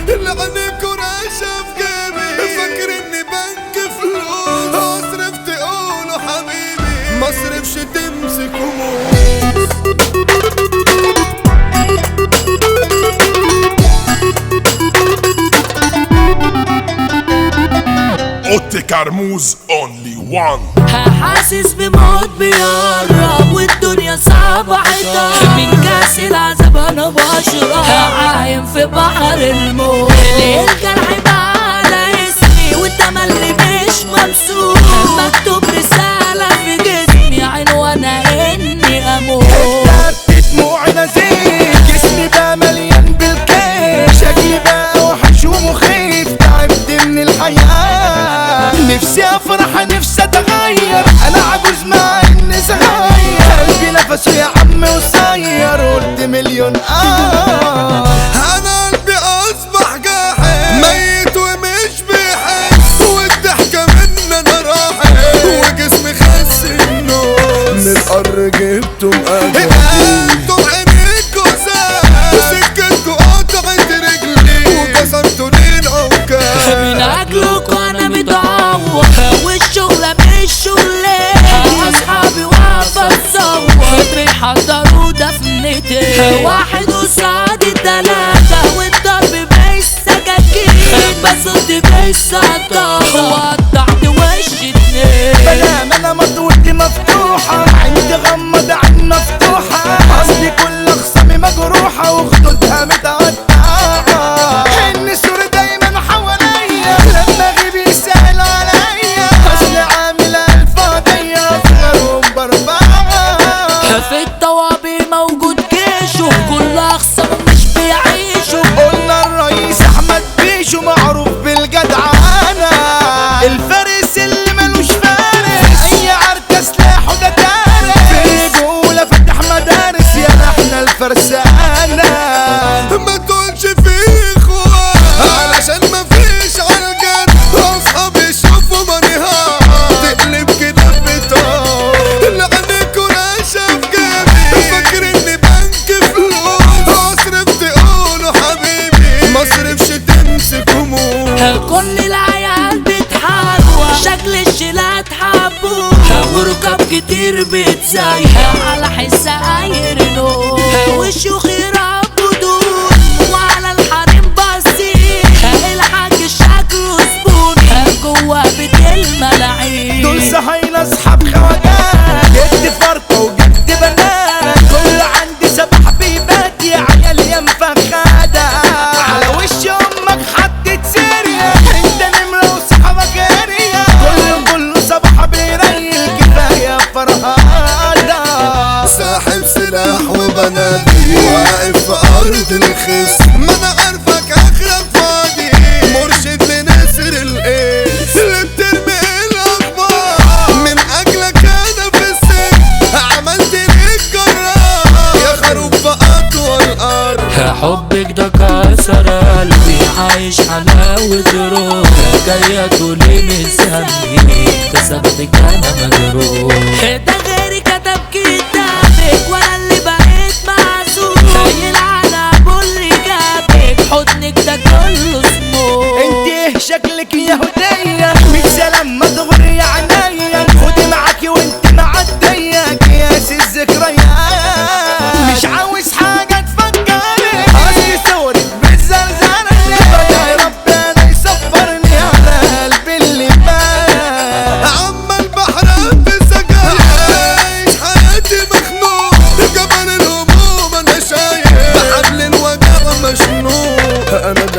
اللي عليك وراشة في جيبي فاكر اني بنك فلوس اصرف تقولوا حبيبي ما اصرفش تمسك هموم اوتي كرموز اونلي وان حاسس بموت بيقرب والدنيا صعبة حيطة من كاس العذاب انا بشرب عايم في بحر الموت الجرح بقى على اسمي والتملي مش ممسوك مكتوب رسالة في جسمي عنوانها اني اموت تحت دموعي نزيف جسمي بقى مليان بالكيف شكلي بقى وحش ومخيف تعبت من الحياة نفسي افرح نفسي اتغير انا عجوز مع اني صغير قلبي نفسه يا عم قصير قلت مليون اه انا قلبي اصبح جاحد ميت ومش بيحس والضحكة من انا راحت وجسمي خس النص من القر جبته مقابل انتوا عينيكوا ساد سكتكوا قطعت رجلي وكسرتوا لي من العكاز اجلكوا انا متعوض والشغلة مش شغلة اصحابي واقفة تصور بيحضروا دفنتي واحد قصاد التلاتة والضرب مش سكاكين بصد مش سطارة وقطعت وش اتنين بنام انا مطوتي مفتوحة عندي غمض عين مفتوحة اصلي كل اخصامي مجروحة وخدودها متقطعة النسور دايما حواليا لما اغيب يسألوا عليا اصلي عامل الف قضية في غيرهم باربعة في الطوابي موجود جيشه كل اخصام مش بيعيشوا قلنا الرئيس احمد بيشو معروف بالجدعانة الفارس اللي ملوش فارس اي عركة سلاحه ده دارس في رجولة فتح مدارس يا احنا الفرسانة ما تقولش في اخوان علشان ما فيش عالجد اصحابي يشوفوا منيها تقلب كده بطار اللي عليك وراشة في جيبي فاكر اني بنك فلوس اصرف تقولوا حبيبي ما اصرفش تمسك هموم كل العيال بتحارب شكل الشلات حبوها وركب كتير بتزايح على حس ايرنو والشيوخ يربوا دول وعلى الحريم بصيح الحاج شكله زبون جوا بيت الملاعين دول صهاينة اصحاب خواجات جد فرقة وجد بنات كل عندي سبع حبيبات يا عيال يا مفخدة على وش امك حطت سيريا انت نمرة وصحابك اريا كله كله صباح بيريل كفاية فرهادة ساحب سلاح وبنادي واقف في ارض الخصم ما انا عارفك اخرك فاضي مرشد لنسر الايس اللي بترمي الاخبار من اجلك انا في السجن عملت ليك جراح يا خروف في اطول ارض حبك ده كسر قلبي عايش حلاوة روح جاية تقولي مسمي كسبتك انا مجروح ده غيري كتب كتابك وانا اللي بقيت معزوم يلعن ابو اللي جابك حضنك ده كله سموم انت شكلك يهودية مش سلام ما تغري عينيا خدي معاكي وانت معدية كياس الذكريات مش عاوز حاجة تفكري اصلي صورك بالزلزال بدعي ربنا يصبرني على قلبي اللي مات عمال بحرق في السجاير عايش حياتي مخنوق جبل الهموم انا شايف بحبل الوجع مشنوق انا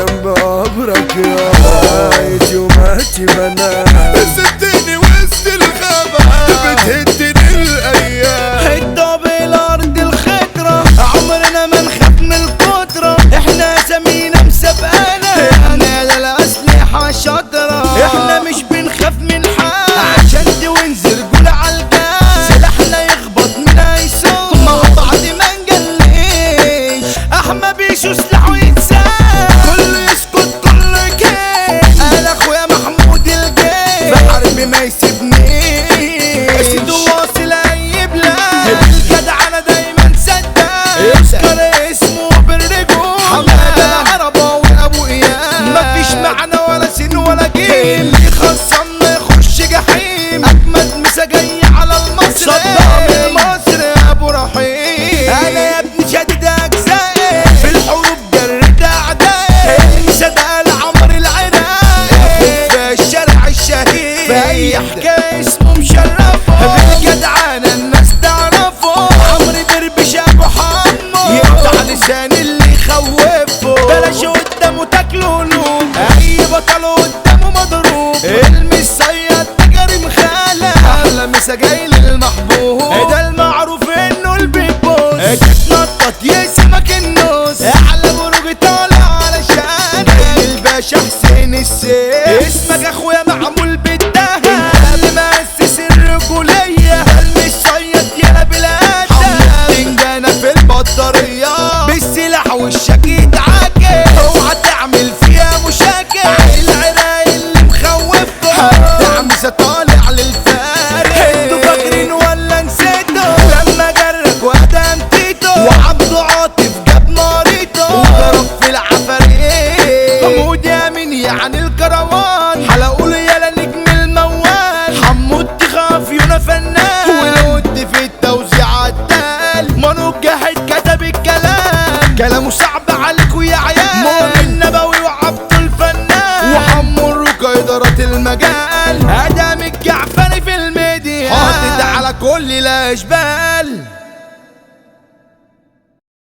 السيف اسمك اخويا معمول بالدهب قبل ما اسس الرجولية قلبي الشيط يلا بالادب تنجانة في البطارية بالسلاح والشك يتعاكس اوعى تعمل فيها مشاكل العراق اللي مخوفكم الدعم طالع للفارق انتوا فاكرين ولا نسيتوا لما جرك وادم تيتو وعبده عاطف جاب ناريتو وضرب في العفاريت حمود يامين يعني الكروان حلقوا له يالا نجم الموال حمود تخاف يونا فنان والود في التوزيع عدال مانو الجاحد كتب الكلام كلامه صعب عليكوا يا عيال مؤمن نبوي وعبد الفنان وحمو الركا إدارة المجال آدم الجعفري في الميديا حاطط على كل الأشبال